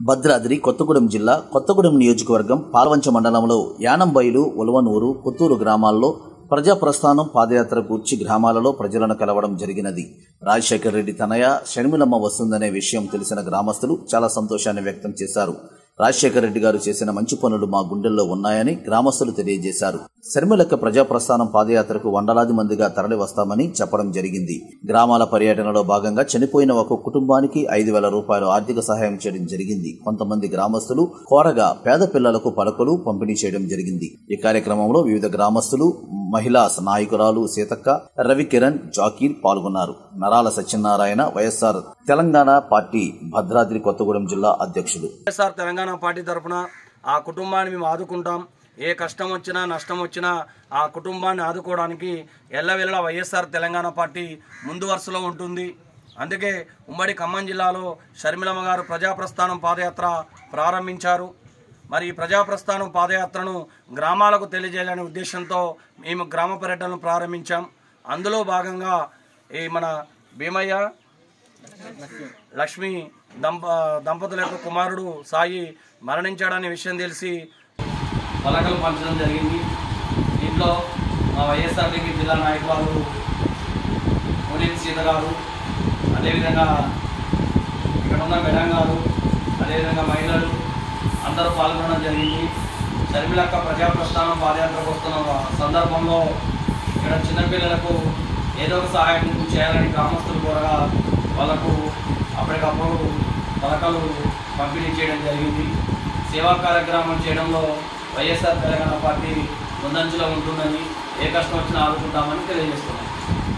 భద్రాద్రి కొత్తగూడెం జిల్లా కొత్తగూడెం నియోజకవర్గం పాల్వంచ మండలంలో యానంబైలు ఉలవనూరు కొత్తూరు గ్రామాల్లో ప్రజా ప్రస్థానం పాదయాత్ర కూర్చి గ్రామాలలో ప్రజలను కలవడం జరిగినది రాజశేఖర్ రెడ్డి తనయ షణ్మిలమ్మ వస్తుందనే విషయం తెలిసిన గ్రామస్తులు చాలా సంతోషాన్ని వ్యక్తం చేశారు రాజశేఖర్ రెడ్డి గారు చేసిన మంచి పనులు మా గుండెల్లో ఉన్నాయని గ్రామస్తులు తెలియజేశారు శర్మిలక్క ప్రజా ప్రస్థానం పాదయాత్రకు వందలాది మందిగా తరలి వస్తామని చెప్పడం జరిగింది గ్రామాల పర్యటనలో భాగంగా చనిపోయిన ఒక కుటుంబానికి ఐదు వేల రూపాయలు ఆర్థిక సహాయం చేయడం జరిగింది కొంతమంది గ్రామస్తులు కోరగా పేద పిల్లలకు పలకలు పంపిణీ చేయడం జరిగింది ఈ కార్యక్రమంలో వివిధ గ్రామస్తులు మహిళా నాయకురాలు సీతక్క రవికిరణ్ జాకీర్ పాల్గొన్నారు నరాల సత్యనారాయణ వైఎస్ఆర్ తెలంగాణ పార్టీ భద్రాద్రి కొత్తగూడెం జిల్లా అధ్యక్షుడు వైఎస్ఆర్ తెలంగాణ పార్టీ తరఫున ఆ కుటుంబాన్ని మేము ఆదుకుంటాం ఏ కష్టం వచ్చినా నష్టం వచ్చినా ఆ కుటుంబాన్ని ఆదుకోవడానికి ఎల్లవెల్ల వైఎస్ఆర్ తెలంగాణ పార్టీ ముందు వరుసలో ఉంటుంది అందుకే ఉమ్మడి ఖమ్మం జిల్లాలో షర్మిలమ్మ గారు ప్రజాప్రస్థానం పాదయాత్ర ప్రారంభించారు మరి ఈ ప్రజాప్రస్థానం పాదయాత్రను గ్రామాలకు తెలియజేయాలనే ఉద్దేశంతో మేము గ్రామ పర్యటనను ప్రారంభించాం అందులో భాగంగా ఈ మన భీమయ్య లక్ష్మి దంప దంపతుల యొక్క కుమారుడు సాయి మరణించాడనే విషయం తెలిసి పలకలు పంచడం జరిగింది దీంట్లో మా వైఎస్ఆర్డీపీ జిల్లా నాయకురాలు మునీన్ సీత గారు అదేవిధంగా ఇక్కడ ఉన్న మేడం గారు అదేవిధంగా మహిళలు అందరూ పాల్గొనడం జరిగింది షర్మిలక్క ప్రజాప్రస్థానం పాదయాత్రకు వస్తున్న సందర్భంలో ఇక్కడ చిన్నపిల్లలకు ఏదో ఒక సహాయం చేయాలని గ్రామస్తులు కోరగా వాళ్ళకు అప్పటికప్పుడు పథకాలు పంపిణీ చేయడం జరిగింది సేవా కార్యక్రమం చేయడంలో వైఎస్ఆర్ తెలంగాణ పార్టీ ముందంజలో ఉంటుందని ఏ కష్టం వచ్చినా ఆదుకుంటామని తెలియజేస్తున్నాం